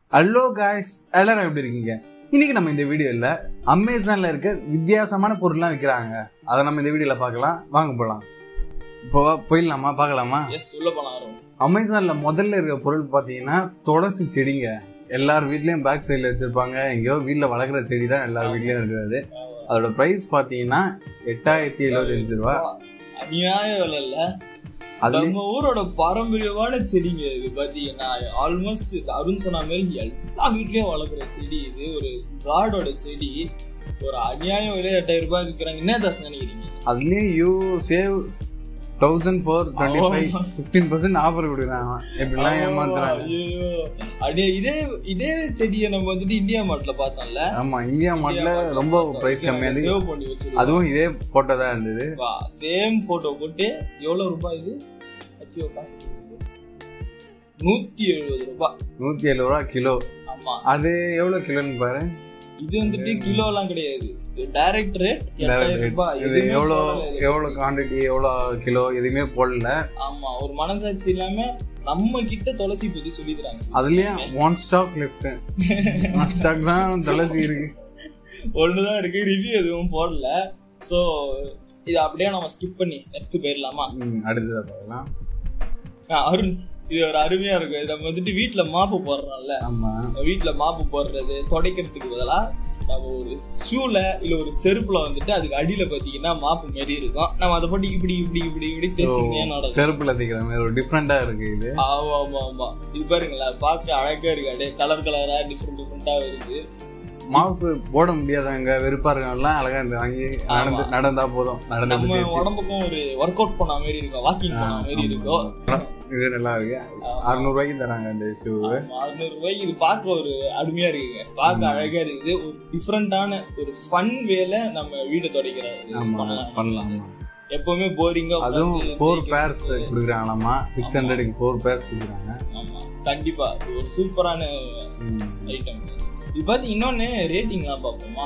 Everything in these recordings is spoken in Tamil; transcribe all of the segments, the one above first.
ஹலோ காய்ஸ் எல்லாரும் எப்படி இருக்கீங்க இன்னைக்கு நம்ம இந்த வீடியோல அமேசான்ல இருக்க வித்தியாசமான பொருள்லாம் விற்கிறாங்க அதை நம்ம இந்த வீடியோல பார்க்கலாம் வாங்க போலாம் இப்போ போயிடலாமா பார்க்கலாமா எஸ் உள்ள போலாம் ஆர்வம் அமேசான்ல முதல்ல இருக்க பொருள் பார்த்தீங்கன்னா துளசி செடிங்க எல்லார் வீட்லயும் பேக் சைடில் வச்சிருப்பாங்க எங்கேயோ வீட்டில் வளர்க்குற செடி தான் எல்லார் வீட்லயும் இருக்கிறது அதோட ப்ரைஸ் பார்த்தீங்கன்னா எட்டாயிரத்தி எழுபத்தஞ்சு ரூபா அநியாய விலை இல்ல அது நம்ம ஊரோட பாரம்பரியமான செடிங்க இது பாத்தீங்கன்னா ஆல்மோஸ்ட் அருண் சொன்ன மாதிரி எல்லா வீட்லயும் வளர்க்குற செடி இது ஒரு காடோட செடி ஒரு அநியாய விலை எட்டாயிரம் ரூபாய் விற்கிறாங்க என்ன தாஸ் நினைக்கிறீங்க அதுலயும் you save thousand four twenty five fifteen percent offer கொடுக்குறாங்க எப்படிலாம் ஏமாத்துறாங்க ஐயோ அப்படியே இதே இதே செடியை நம்ம வந்துட்டு இந்தியா மார்ட்ல பார்த்தோம்ல ஆமா இந்தியா மார்ட்ல ரொம்ப பிரைஸ் கம்மியா இருக்கு சேவ் பண்ணி வச்சிருக்கோம் அதுவும் இதே போட்டோ தான் இருந்தது சேம் போட்டோ போட்டு எவ்வளவு ரூபாய் இது ஐயோ காசு நூத்தி எழுபது ரூபாய் நூத்தி எழுபது ரூபா கிலோ ஆமா அது எவ்வளவு கிலோன்னு பாரு இது வந்துட்டு கிலோ எல்லாம் கிடையாது டைரக்ட் ரேட் Direct எட்டாயிரம் rate. ரூபாய் இது எதுவுமே எவ்வளோ போடல இதுக்கு. எவ்வளோ குவாண்டிட்டி எவ்வளோ கிலோ எதுவுமே போடல ஆமா ஒரு மனசாட்சி இல்லாம நம்ம கிட்ட துளசி பத்தி சொல்லி தராங்க அதுலயும் one stock left one stock தான் துளசி இருக்கு ஒண்ணுதான் இருக்கு ரிவ்யூ எதுவும் போடல சோ இது அப்படியே நம்ம ஸ்கிப் பண்ணி நெக்ஸ்ட் போயிடலாமா ம், அடுத்ததா பார்க்கலாம் ஆ, அருண் இது ஒரு அருமையா இருக்கு இது நம்ம வந்துட்டு வீட்ல மாப்பு போடுறோம்ல ஆமா வீட்ல மாப்பு போடுறது துடைக்கிறதுக்கு பதிலா நம்ம ஒரு ஷூல இல்ல ஒரு செருப்புல வந்துட்டு அதுக்கு அடியில பாத்தீங்கன்னா மாப்பு மாரி இருக்கும் நம்ம அதை போட்டு இப்படி இப்படி இப்படி இப்படி தேய்ச்சிக்கிட்டே நடக்கும் செருப்புல தைக்கிற மாதிரி ஒரு டிஃப்ரெண்டா இருக்கு இது ஆமா ஆமா ஆமா இது பாருங்களேன் பார்க்க அழகா இருக்கு அப்படியே கலர் கலரா டிஃப்ரெண்ட் டிஃப்ரெண்டா வருது மாவு போட முடியாதவங்க வெறுப்பா இருக்கவங்கலாம் அழகா இந்த வாங்கி நடந்து நடந்தா போதும் நடந்து நம்ம தேய்ச்சி உடம்புக்கும் ஒரு ஒர்க் அவுட் பண்ண மாதிரி இருக்கும் வாக்கிங் பண்ண ஆ, மாதிரி ஆமா. இருக்கும் இது நல்லா இருக்கு அறுநூறு ரூபாய்க்கு தராங்க இந்த ஷூ அறுநூறு ரூபாய்க்கு இது பார்க்க ஒரு அருமையா இருக்குங்க பார்க்க ம். அழகா இருக்குது ஒரு டிஃப்ரெண்டான ஒரு ஃபன் வேல நம்ம வீட்டை துடைக்கிறது ஆமா பண்ணலாம் பண்ணலாம் எப்பவுமே போரிங்கா அதுவும் ஃபோர் பேர்ஸ் கொடுக்குறாங்களாமா சிக்ஸ் ஹண்ட்ரடுக்கு ஃபோர் பேர்ஸ் கொடுக்குறாங்க ஆமா கண்டிப்பா இது ஒரு சூப்பரான ம். ஐட்டம் இது பார்த்து இன்னொன்னு ரேட்டிங்லாம் பார்ப்போமா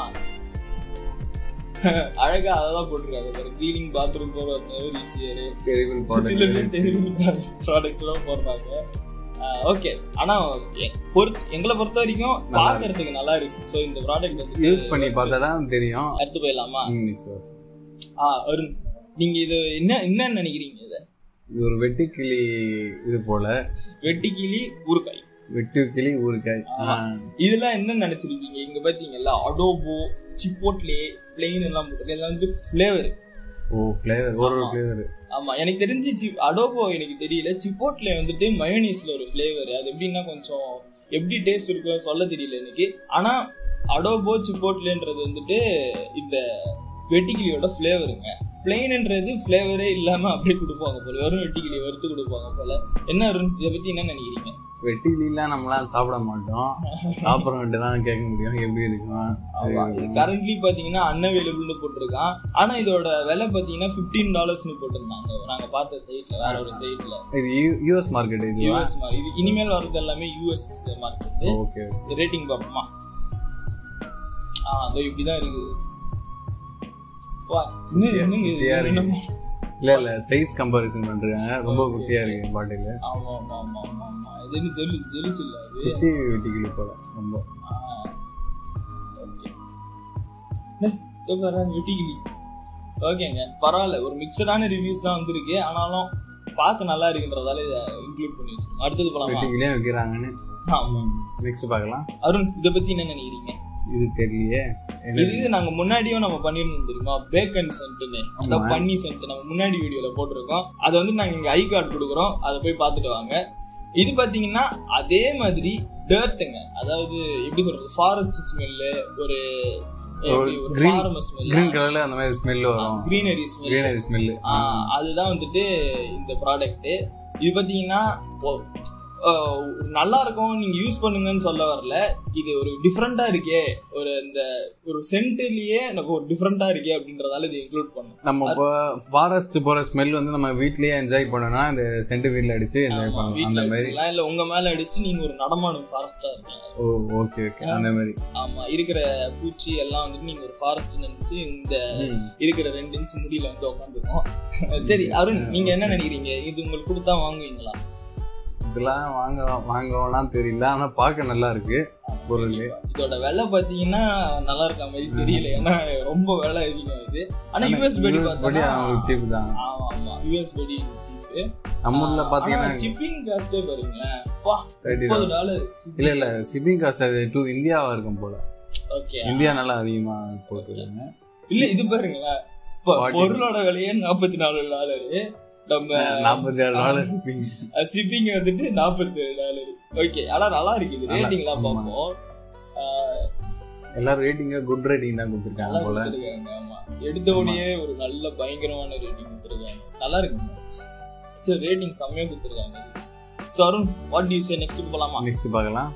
அழகா அதெல்லாம் போட்டிருக்காங்க பாரு கிளீனிங் பாத்ரூம் போற ஈஸியர் Terrible சில பேர் product. தெரியும் ப்ராடக்ட் எல்லாம் போடுறாங்க ஓகே ஆனா எ- பொறுத்து எங்களை பொறுத்த வரைக்கும் நல்லா பாக்குறதுக்கு நல்லா இருக்கு சோ இந்த ப்ராடக்ட் வந்து யூஸ் பண்ணி பார்த்தா தான் தெரியும் அடுத்து போயிடலாமா ம், sir. ஆ அருண் நீங்க இது என்ன என்ன நினைக்கிறீங்க இத இது ஒரு வெட்டுக்கிளி இது போல வெட்டி கிளி ஊறுகாய் வெட்டு கிளி ஊறுகாய் ஆமா. இதெல்லாம் என்ன நினைச்சிருக்கீங்க இங்க பாத்தீங்கல்ல அடோபோ சிப்போட்லே பிளெயின் எல்லாம் போட்டு எல்லாம் வந்து ஃபிளேவர் ஓ ஃப்ளேவர் ஒரு ஒரு ஆமா. ஃப்ளேவர் ஆமா எனக்கு தெரிஞ்சு சி அடோபோ எனக்கு தெரியல சிப்போட்ல வந்துட்டு மயோனீஸ்ல ஒரு ஃபிளேவர் அது எப்படின்னா கொஞ்சம் எப்படி டேஸ்ட் இருக்கும் சொல்ல தெரியல எனக்கு ஆனா அடோபோ சிப்போட்லேன்றது வந்துட்டு இந்த வெட்டிக்கிளியோட ஃபிளேவருங்க பிளெயின்ன்றது ஃபிளேவரே இல்லாம அப்படியே கொடுப்பாங்க போல வெறும் வெட்டிக்கிளி வறுத்து கொடுப்பாங்க போல என்ன அருண் இதை பத்தி என்ன நினைக்கிறீங்க வெட்டிக்கிளிலாம் நம்மளாம் சாப்பிட மாட்டோம் சாப்பிட்றவன்ட்டு தான் கேட்க முடியும் எப்படி இருக்கும் கரண்ட்லி பாத்தீங்கன்னா அன்அவைலபிள்னு போட்டிருக்கான் ஆனா இதோட விலை பாத்தீங்கன்னா 15 டாலர்ஸ்னு போட்டிருந்தாங்க நாங்க பார்த்த சைட்ல வேற ஒரு சைட்ல இது யூஎஸ் மார்க்கெட் இது யூஎஸ் இது இனிமேல் வர்றது எல்லாமே யூஎஸ் மார்க்கெட் ஓகே ரேட்டிங் பார்ப்போமா ஆ அதோ இப்படிதான் இருக்குது வா, இன்னும் என்னங்க இது? குட்டியா இருக்கு. என்னமோ- இல்ல இல்ல சைஸ் கம்பாரிசன் பண்றாங்க ரொம்ப குட்டியா இருக்கு பாட்டில் ஆமா ஆமா ஆமா ஆமா ஆமா இது என்ன ஜெலு ஜெலுசு இல்ல அது குட்டி வெட்டிக்கிளி போல ரொம்ப ஆ, okay. என்ன, இதோ பாரு, வெட்டிக்கிளி ஓகேங்க பரவாயில்ல ஒரு மிக்சடான ரிவ்யூஸ் தான் வந்திருக்கு ஆனாலும் பார்க்க நல்லா இருக்குன்றதால இதை இன்க்ளூட் பண்ணி வச்சிருக்கோம் அடுத்தது போலாமா வெட்டிக்கிளியும் வைக்கிறாங்கன்னு ஆமா நெக்ஸ்ட் பார்க்கலாம் அருண் இதை பத்தி என்ன நினைக்கிறீங்க இது தெரியலையே என்ன இது நாங்க முன்னாடியும் நம்ம பண்ணிருந்தோம் தெரியுமா பேக்கன் சென்ட்னு அந்த ஆமா. பன்னி சென்ட் நம்ம முன்னாடி வீடியோல போட்டிருக்கோம் அதை வந்து நாங்க இங்க ஐ கார்டு கொடுக்குறோம் அதை போய் பார்த்துட்டு வாங்க இது பாத்தீங்கன்னா அதே மாதிரி டர்ட்டுங்க அதாவது எப்படி சொல்றது ஃபாரஸ்ட் ஸ்மெல்லு ஒரு எப்படி ஒரு green- ஃபார்ம கிரீன் ஸ்மெல் கலர்ல அந்த மாதிரி ஸ்மெல் வரும் கிரீனரி ஸ்மெல் கிரீனரி ஸ்மெல் அதுதான் வந்துட்டு இந்த ப்ராடக்ட் இது பாத்தீங்கன்னா ஓ- ஆஹ் நல்லா இருக்கும் நீங்க யூஸ் பண்ணுங்கன்னு சொல்ல வரல இது ஒரு டிஃப்ரெண்டா இருக்கே ஒரு இந்த ஒரு சென்ட்லயே எனக்கு ஒரு டிஃப்ரெண்டா இருக்கே அப்படின்றதால இது இன்க்ளூட் பண்ணும் நம்ம இப்போ ஃபாரஸ்ட் போற ஸ்மெல் வந்து நம்ம வீட்லயே என்ஜாய் பண்ணோம்னா இந்த சென்ட் வீட்ல அடிச்சு என்ஜாய் ஆமா, பண்ணலாம் வீட்ல அந்த மாதிரி வச்சுக்கலாம். இல்ல உங்க மேல அடிச்சுட்டு நீங்க ஒரு நடமாடும் ஃபாரஸ்டா இருக்கீங்க ஓ ஓகே ஓகே அந்த மாதிரி ஆமா இருக்கிற பூச்சி எல்லாம் வந்துட்டு நீங்க ஒரு ஃபாரஸ்ட் நினைச்சு இந்த ம். இருக்கிற ரெண்டு இன்ச் முடியில வந்து உட்காந்துருக்கோம் சரி அருண் நீங்க என்ன நினைக்கிறீங்க இது உங்களுக்கு கொடுத்தா வாங்குவீங்களா இதெல்லாம் வாங்க வாங்குவோம்லாம் தெரியல ஆனா பார்க்க நல்லா இருக்கு பொருள் இதோட விலை பாத்தீங்கன்னா நல்லா இருக்க மாதிரி தெரியல ஏன்னா ரொம்ப விலை அதிகம் இது ஆனா யூஎஸ் படி US படி பார்த்தா அவங்களுக்கு சீப் தான் ஆமா ஆமா யூஎஸ் படி சீப்பு நம்ம ஊர்ல பாத்தீங்கன்னா ஷிப்பிங் காஸ்டே பாருங்களேன் பா 30 முப்பது டாலர் இல்ல இல்ல ஷிப்பிங் காஸ்ட் அது டூ இந்தியாவா இருக்கும் போல ஓகே இந்தியா நல்லா அதிகமா போட்டுருக்காங்க இல்ல இது பாருங்களேன் இப்ப Forty. பொருளோட விலையே நாற்பத்தி நாலு டாலரு நம்ம நாற்பத்தி ஆறு டாலர் ஷிப்பிங் ஷிப்பிங் வந்துட்டு நாற்பத்தி ஏழு டாலர் ஓகே ஆனா நல்லா இருக்கு இது நல்லா- ரேட்டிங்லாம் ஆமா. பார்ப்போம் ஆஹ் எல்லாரும் ரேட்டிங்க குட் ரேட்டிங் தான் கொடுத்துருக்காங்க நல்லா போல கொடுத்துருக்காங்க ஆமா எடுத்த உடனே ஒரு நல்ல பயங்கரமான ரேட்டிங் கொடுத்துருக்காங்க நல்லா இருக்குங்க சரி ரேட்டிங் செம்மையா கொடுத்துருக்காங்க so Arun what you say next போலாமா நெக்ஸ்ட் பார்க்கலாம்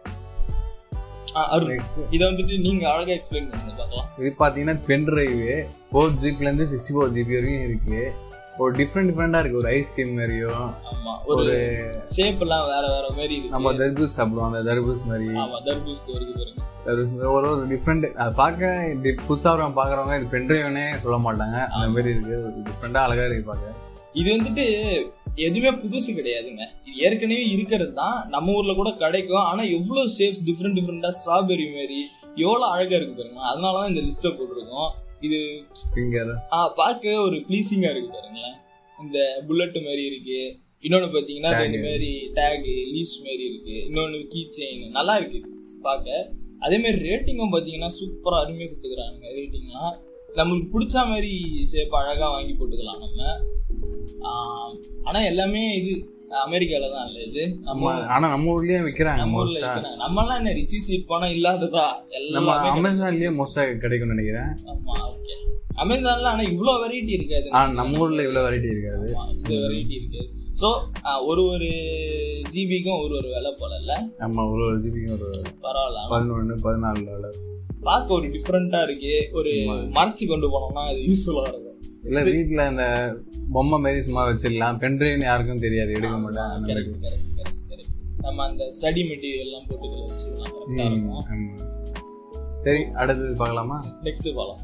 ஆ, அருண் நெக்ஸ்ட் இதை வந்துட்டு நீங்க அழகா எக்ஸ்பிளைன் பண்ணுங்க பார்க்கலாம் இது பார்த்தீங்கன்னா பென் டிரைவு ஃபோர் ஜிபிலேருந்து சிக்ஸ்டி ஃபோர் ஜிபி வரைக்கும் இருக்கு ஒரு டிஃப்ரெண்ட் டிஃப்ரெண்டாக இருக்கு ஒரு ஐஸ்கிரீம் மாதிரியும் ஆமா ஒரு ஒரு ஷேப் எல்லாம் வேற வேற மாதிரி நம்ம இருக்கு தர்பூஸ் சாப்பிடுவோம் அந்த தர்பூஸ் மாதிரி ஆமா தர்பூஸ் இருக்கு பாருங்க தர்பூஸ் மாதிரி ஒரு ஒரு டிஃப்ரெண்ட் அது பார்க்க இது புதுசாக வரவங்க பார்க்குறவங்க இது பென் டிரைவ்னே சொல்ல மாட்டாங்க அந்த மாதிரி இருக்கு ஒரு டிஃப்ரெண்டாக அழகாக இருக்கு பார்க்க இது வந்துட்டு எதுவுமே புதுசு கிடையாதுங்க இது ஏற்கனவே இருக்கிறது தான் நம்ம ஊர்ல கூட கிடைக்கும் ஆனா எவ்வளவு ஷேப்ஸ் டிஃப்ரெண்ட் டிஃப்ரெண்டா ஸ்ட்ராபெரி மாதிரி எவ்வளவு அழகா இருக்கு பாருங்க அதனாலதான் இந்த லிஸ்ட்டை போட்டிருக்கோம் இது ஃபிங்கர் ஆ, பார்க்கவே ஒரு ப்ளீசிங்கா இருக்கு பாருங்களேன் இந்த புல்லட் மாதிரி இருக்கு இன்னொன்னு பாத்தீங்கன்னா அது இந்த Tag. மாதிரி டேக் லீஸ் மாதிரி இருக்கு இன்னொன்னு கீ செயின் நல்லா இருக்கு பார்க்க அதே மாதிரி ரேட்டிங்கும் பாத்தீங்கன்னா சூப்பரா அருமையா கொடுத்துக்கிறாங்க ரேட்டிங்லாம் நம்மளுக்கு பிடிச்ச மாதிரி ஷேப் அழகா வாங்கி போட்டுக்கலாம் நம்ம ஆ, ஆனா எல்லாமே இது அமெரிக்கால தான் இல்ல இது நம்ம நம்ம ஆனால் நம்ம ஊர்லேயே விற்கிறாங்க நம்ம ஊர்ல மோஸ்ட்டாக இருக்கிற- நம்மலாம் என்ன ரிச்சி சீட் பணம் இல்லாததா நம்ம எல்லாமே அமேசான்லேயே மோஸ்ட்டாக கிடைக்கும்னு நினைக்கிறேன் ஆமா ஓகே அமேசான்ல ஆனா இவ்வளவு வெரைட்டி இருக்காது ஆ நம்ம ஊரில் இவ்வளோ வெரைட்டி இருக்காது ஆமா, இந்த வெரைட்டி இருக்கு ஸோ ஒரு ஒரு ஜிபிக்கும் ஒரு ஒரு விலை போல இல்ல நம்ம ஒரு ஒரு ஜிபிக்கு ஒரு பரவாயில்ல ஆனா பதினொன்று பதினாலு டாலர் பார்க்க ஒரு டிஃப்ரெண்டா இருக்கு ஒரு ஆமா. மறைச்சு கொண்டு போனோம்னா அது யூஸ்ஃபுல்லா இருக்கும் இல்ல வீட்ல இந்த பொம்மை மாரி சும்மா வச்சிடலாம் பென்ட்ரைவ்னு யாருக்கும் தெரியாது எடுக்க மாட்டாங்க அந்த மாதிரி. கரெக்ட் கரெக்ட் கரெக்ட் கரெக்ட் நம்ம அந்த ஸ்டடி மெட்டீரியல் எல்லாம் போட்டு இதுல வச்சுக்கலாம் கரெக்டா ம், இருக்கும் ஆமா. சரி அடுத்தது பார்க்கலாமா நெக்ஸ்ட் போலாம்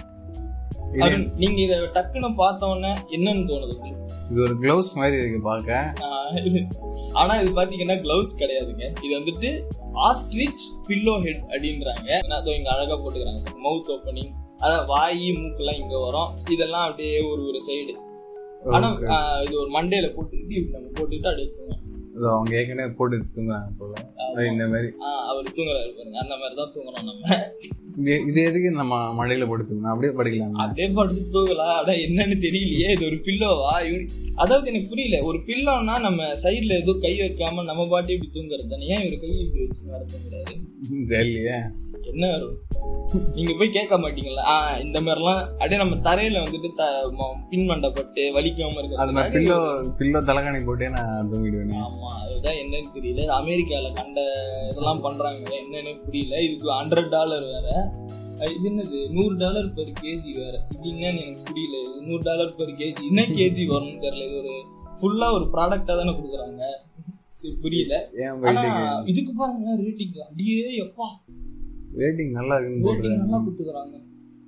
இது அருண் நீங்க இத டக்குன்னு பார்த்த உடனே என்னன்னு தோணுது உங்களுக்கு இது ஒரு க்ளவுஸ் மாதிரி இருக்கு பார்க்க ஆஹ் இது- ஆனா இது பாத்தீங்கன்னா கிளவுஸ் கிடையாதுங்க இது வந்துட்டு ஆஸ்ட்ரிச் பில்லோ ஹெட் அப்படின்றாங்க ஏன்னா அதோ இங்க அழகா போட்டுக்கிறாங்க மவுத் ஓப்பனிங் அதான் வாய் மூக்கெல்லாம் இங்க வரும் இதெல்லாம் அப்படியே ஒரு ஒரு சைடு ஆனா Okay. ஆஹ் இது ஒரு மண்டேல போட்டுக்கிட்டு இப்படி நம்ம போட்டுக்கிட்டு அப்படியே தூங்கலாம் இது அவங்க ஏற்கனவே போட்டு தூங்குறாங்க போல அது இந்த மாதிரி ஆஹ் அவர் தூங்குறாரு பாருங்க அந்த மாதிரி தான் தூங்குறோம் நம்ம இது இது எதுக்கு நம்ம மழையில போட்டு தூங்கணும் அப்படியே படிக்கலாம் அப்படியே படுத்து தூங்கலாம் ஆனா என்னன்னு தெரியலையே இது ஒரு பில்லோவா அதாவது எனக்கு புரியல ஒரு பில்லோன்னா நம்ம சைடுல எதுவும் கை வைக்காம நம்ம பாட்டி இப்படி தூங்குறது தானே ஏன் இவர் கை இப்படி வச்சு மேல தூங்குறாரு தெரியலையே என்ன வரும் நீங்க போய் கேட்க மாட்டீங்களா ஆ இந்த மாதிரிலாம் அப்படியே நம்ம தரையில வந்துட்டு த ம- பின் மண்டப்பட்டு வலிக்காம அது நான் இருக்கிறது பில்லோ பில்லோ தலைகாணி போட்டே நான் தூங்கிடுவேன் ஆமா அதுதான் என்னன்னு தெரியல இது அமெரிக்கால கண்ட இதெல்லாம் பண்றாங்க என்னன்னு புரியல இதுக்கு ஹண்ட்ரட் டாலர் வேற அஹ் இது என்னது நூறு டாலர் பெர் கேஜி வேற இது என்னன்னு எனக்கு புரியல இது நூறு டாலர் பெர் கேஜி என்ன கேஜி வரும்னு தெரியல இது ஒரு ஃபுல்லா ஒரு ப்ராடக்டா தானே கொடுக்குறாங்க சரி புரியல ஏன் ஆனா வெயிட்டிங் இதுக்கு பாருங்க ரேட்டிங் அப்படியே எப்பா ரேட்டிங் நல்லா இருக்குன்னு ரேட்டிங் போடுறேன் நல்லா கொடுத்துக்கிறாங்க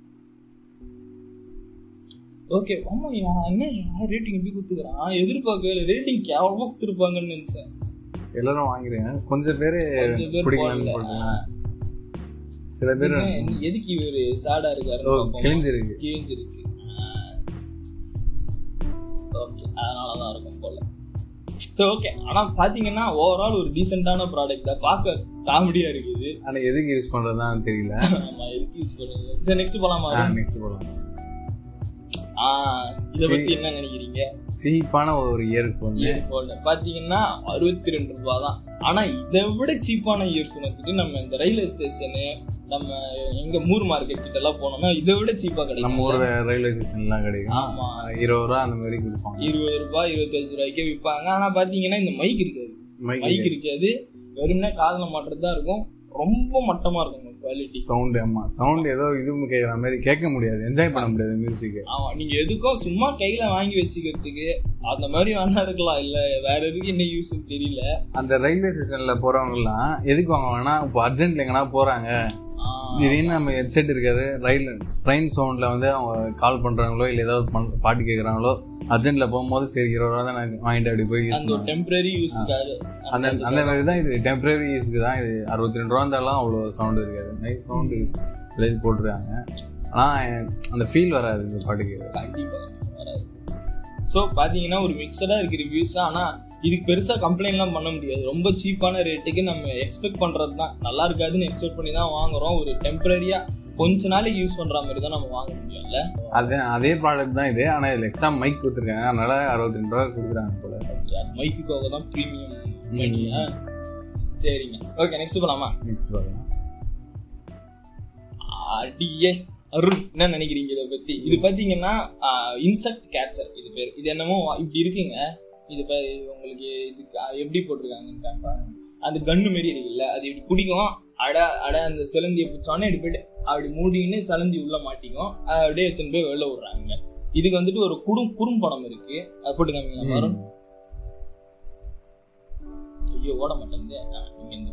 ஓகே ஆமா என்ன ரேட்டிங் எப்படி கொடுத்துக்கிறான் எதிர்பார்க்கவே ரேட்டிங் கேவலமா கொடுத்துருப்பாங்கன்னு நினைச்சேன் எல்லாரும் வாங்குறேன் கொஞ்சம் பேரு கொஞ்சம் பேர் பிடிக்கலன்னு போடல. போட்டுருங்க சில பேர் என்ன, எதுக்கு இவரு சேடா இருக்காரு ஓ, கிழிஞ்சிருக்கு கிழிஞ்சிருக்கு ஓகே அதனாலதான் இருக்கும் போல சரி ஓகே ஆனா பாத்தீங்கன்னா ஓவரால் ஒரு டீசென்டான ப்ராடக்ட் பார்க்க காமெடியா இருக்குது ஆனா எதுக்கு யூஸ் பண்றதுதான் தெரியல ஆமா எதுக்கு யூஸ் பண்ணுங்க சரி நெக்ஸ்ட் போலாமா நெக்ஸ்ட் போலாம் ஆஹ் இத பத்தி என்ன நினைக்கிறீங்க சீப்பான ஒரு இயர்ஃபோன் இயர்போன் பாத்தீங்கன்னா அறுபத்தி ரெண்டு ரூபாய் தான் ஆனா இதை விட சீப்பான இயர்போன் வந்துட்டு நம்ம இந்த ரயில்வே ஸ்டேஷனு நம்ம எங்க மூர் மார்க்கெட் கிட்ட எல்லாம் போனோம்னா இதை விட சீப்பா நம்ம கிடைக்கும் ஊர் ரயில்வே ஸ்டேஷன்லாம் கிடைக்கும் ஆமா இருபது ரூபா அந்த மாதிரி கொடுப்பாங்க இருபது ரூபாய் இருபத்தஞ்சு ரூபாய்க்கே விற்பாங்க ஆனா பாத்தீங்கன்னா இந்த மைக் இருக்காது மைக் மைக் இருக்காது வெறும்னா காதுல மாட்டுறது தான் இருக்கும் ரொம்ப மட்டமா இருக்கும் குவாலிட்டி சவுண்ட் ஆமா சவுண்ட் ஏதோ இது கேட்குற மாதிரி கேட்க முடியாது என்ஜாய் பண்ண முடியாது மியூசிக் ஆமா நீங்க எதுக்கும் சும்மா கையில வாங்கி வச்சுக்கிறதுக்கு அந்த மாதிரி வேணா இருக்கலாம் இல்ல வேற எதுக்கு என்ன யூஸ் தெரியல அந்த ரயில்வே ஸ்டேஷன்ல போறவங்க எல்லாம் எதுக்கு வாங்குவாங்கன்னா இப்போ அர்ஜென்ட்ல எங்கன்னா போறாங்க ஆஹ் திடீர்னு நம்ம ஹெட்செட் இருக்காது ரயில் ட்ரெயின் சவுண்டில் வந்து அவங்க கால் பண்ணுறாங்களோ இல்லை ஏதாவது பண்- பாட்டு கேட்குறாங்களோ அர்ஜென்ட்டில் போகும்போது சரி இருபது ரூபா தான் நான் வாங்கிட்டு அப்படி போய் யூஸ் அந்த பண்ணுவேன் டெம்பரரி யூஸ்க்காக அந்த அந்த மாதிரி தான் இது டெம்பரரி யூஸ்க்கு தான் இது அறுபத்தி ரெண்டு ரூபா இருந்தாலும் அவ்வளோ சவுண்டு இருக்காது நைஸ் சவுண்டு எழுதி போட்டிருக்காங்க ஆனால் அந்த ஃபீல் வராது இந்த பாட்டுக்கு கண்டிப்பா வராது ஸோ பாத்தீங்கன்னா ஒரு மிக்சடா இருக்கு ரிவ்யூஸ் ஆனா இதுக்கு பெருசா கம்ப்ளைண்ட்லாம் பண்ண முடியாது ரொம்ப சீப்பான ரேட்டுக்கு நம்ம எக்ஸ்பெக்ட் பண்றது தான் நல்லா இருக்காதுன்னு எக்ஸ்பெக்ட் பண்ணி தான் வாங்குறோம் ஒரு டெம்பரரியா கொஞ்ச நாளைக்கு யூஸ் பண்ற மாதிரி தான் நம்ம வாங்க முடியும்ல அது அதே ப்ராடக்ட் தான் இது ஆனால் இதில் எக்ஸ்ட்ரா மைக் கொடுத்துருக்காங்க அதனால அறுபத்தி ரெண்டு ரூபா கொடுக்குறாங்க போல மைக்குக்காக தான் ப்ரீமியம் பண்ணியா சரிங்க ஓகே நெக்ஸ்ட் போலாமா நெக்ஸ்ட் பார்க்கலாம் அடியே அருண் என்ன நினைக்கிறீங்க இதை பத்தி இது பாத்தீங்கன்னா இன்செக்ட் கேட்சர் இது பேர் இது என்னமோ இப்படி இருக்குங்க இது ப- இது உங்களுக்கு இது க- எப்படி போட்டிருக்காங்கன்னு பாருங்க அந்த கன்னு மாரி இருக்குல்ல அது இப்படி பிடிக்கும் அட அட அந்த சிலந்தியை பிடிச்சோன்னே இப்படி போயிட்டு அப்படி மூடின்னு சிலந்தி உள்ள மாட்டிக்கும் அதை அப்படியே எடுத்துன்னு போய் வெளில விடுறாங்க இதுக்கு வந்துட்டு ஒரு குடும் குறும்படம் இருக்கு அது போட்டு காமிங்க வரும் ஐயோ ஓட மாட்டேங்குது ஆ, இங்க இருந்து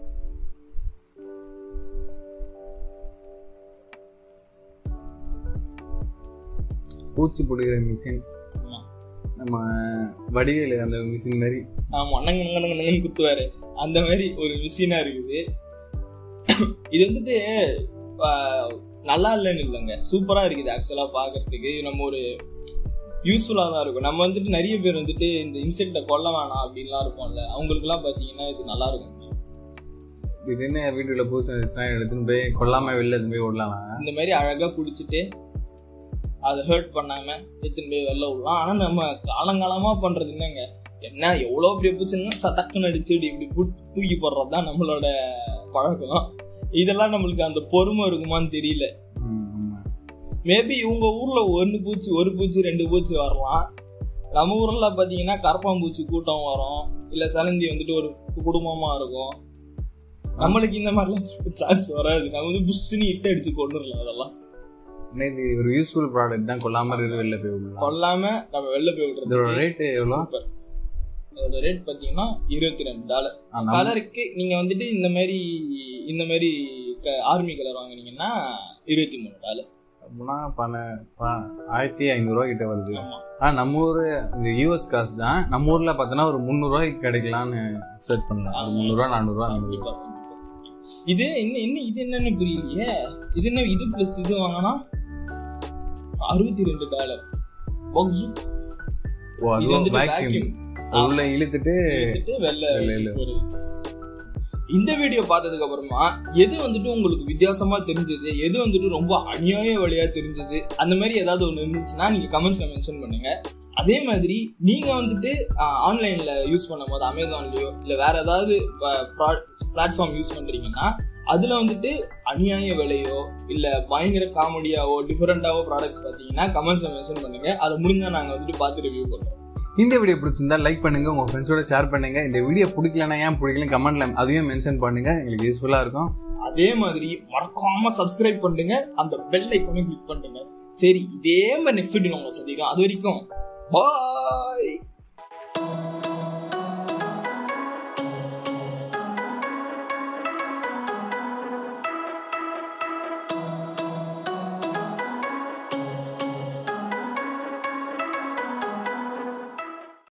பூச்சி பிடிக்கிற மிஷின் ஆமா. நம்ம வடிவேலு அந்த மிஷின் மாதிரி ஆமா நங்க நங்க நங்க நங்கன்னு குத்துவாரு அந்த மாதிரி ஒரு மிஷினா இருக்குது இது வந்துட்டு ஆஹ், நல்லா இல்லைன்னு இல்லைங்க சூப்பரா இருக்குது ஆக்சுவலா பாக்குறதுக்கு இது நம்ம ஒரு யூஸ்ஃபுல்லா தான் இருக்கும் நம்ம வந்துட்டு நிறைய பேர் வந்துட்டு இந்த இன்செக்டை கொல்ல வேணாம் அப்படின்லாம் இருப்போம்ல அவங்களுக்குலாம் பாத்தீங்கன்னா இது நல்லா இருக்கும் திடீர்னு வீட்டுல பூச்சி வந்துச்சுன்னா எடுத்துன்னு போய் கொல்லாம வெளில எடுத்துன்னு போய் விடலாம் இந்த மாதிரி அழகா பிடிச்சிட்டு அதை ஹர்ட் பண்ணாம எடுத்துன்னு போய் வெளில விடலாம் ஆனா நம்ம காலங்காலமா பண்றது என்னங்க என்ன எவ்வளவு பெரிய பூச்சின்னா சட்டக்குன்னு அடிச்சு இப்படி இப்படி புட்- தூக்கி போடுறது தான் நம்மளோட பழக்கம் இதெல்லாம் நம்மளுக்கு அந்த பொறுமை இருக்குமான்னு தெரியல ம், ஆமா. மேபி இவங்க ஊர்ல ஒன்னு பூச்சி ஒரு பூச்சி ரெண்டு பூச்சி வரலாம் நம்ம ஊர்ல பாத்தீங்கன்னா கரப்பாம்பூச்சி கூட்டம் வரும் இல்ல சலந்தி வந்துட்டு ஒரு குடும்பமா இருக்கும் நம்மளுக்கு இந்த மாதிரிலாம் சான்ஸ் வராது நம்ம வந்து புஷ்ஷுன்னு இட்டு அடிச்சு கொண்டுடலாம் அதெல்லாம் ஆனா இது ஒரு யூஸ்ஃபுல் ப்ராடக்ட் தான் கொல்லாம இருந்து வெளில போய் விடலாம் கொல்லாம நம்ம வெளில போய் இதோட விடுறது ரேட் எவ்வளோ சூப்பர் அதோட ரேட் பாத்தீங்கன்னா இருபத்தி ரெண்டு டாலர் ஆ, நம்ம- கலருக்கு நீங்க வந்துட்டு இந்த மாதிரி இந்த மாதிரி ஆர்மி கலர் வாங்குனீங்கன்னா இருபத்தி மூணு டாலர் அப்படின்னா பண ப- ஆயிரத்தி ஐநூறுரூவா கிட்ட வருது ஆமா ஆ நம்ம ஊர் இந்த யூஎஸ் காசு தான் நம்ம ஊர்ல பார்த்தோன்னா ஒரு முந்நூறுரூவாய்க்கு கிடைக்கலாம்னு எக்ஸ்பெக்ட் பண்ணலாம் ஒரு முந்நூறுரூவா நானூறுரூவா அந்த மாதிரி கண்டிப்பா, கண்டிப்பா. இது என்ன என்ன இது என்னன்னு புரியலையே இது என்ன இது பிளஸ் இது வாங்கினா அறுபத்தி ரெண்டு டாலர் ஓ இது அது வந்துட்டு வேக்யூம் vacuum. உள்ள இழுத்துட்டு எடுத்துட்டு வெளில வெளில இழு. வருது. இந்த வீடியோ பார்த்ததுக்கு அப்புறமா எது வந்துட்டு உங்களுக்கு வித்தியாசமா தெரிஞ்சது எது வந்துட்டு ரொம்ப அநியாய வழியா தெரிஞ்சது அந்த மாதிரி ஏதாவது ஒன்று இருந்துச்சுன்னா நீங்க கமெண்ட்ஸ்ல மென்ஷன் பண்ணுங்க அதே மாதிரி நீங்க வந்துட்டு ஆன்லைன்ல யூஸ் பண்ணும்போது அமேசான்லயோ இல்ல வேற ஏதாவது பிளாட்ஃபார்ம் யூஸ் பண்றீங்கன்னா அதுல வந்துட்டு அநியாய விலையோ இல்ல பயங்கர காமெடியாவோ டிஃபரெண்டாவோ ப்ராடக்ட்ஸ் பார்த்தீங்கன்னா கமெண்ட்ஸ்ல மென்ஷன் பண்ணுங்க அதை முடிஞ்சா நாங்க வந்துட்டு பார்த்து ரிவ்யூ பண்றோம் இந்த வீடியோ பிடிச்சிருந்தா லைக் பண்ணுங்க உங்க ஃப்ரெண்ட்ஸோட ஷேர் பண்ணுங்க இந்த வீடியோ பிடிக்கலனா ஏன் பிடிக்கல கமெண்ட்ல அதையும் மென்ஷன் பண்ணுங்க எங்களுக்கு யூஸ்ஃபுல்லா இருக்கும் அதே மாதிரி மறக்காம சப்ஸ்கிரைப் பண்ணுங்க அந்த பெல் ஐக்கானையும் கிளிக் பண்ணுங்க சரி இதே மாதிரி நெக்ஸ்ட் வீடியோ உங்களை சந்திக்கிறோம் அது வரைக்கும் பாய்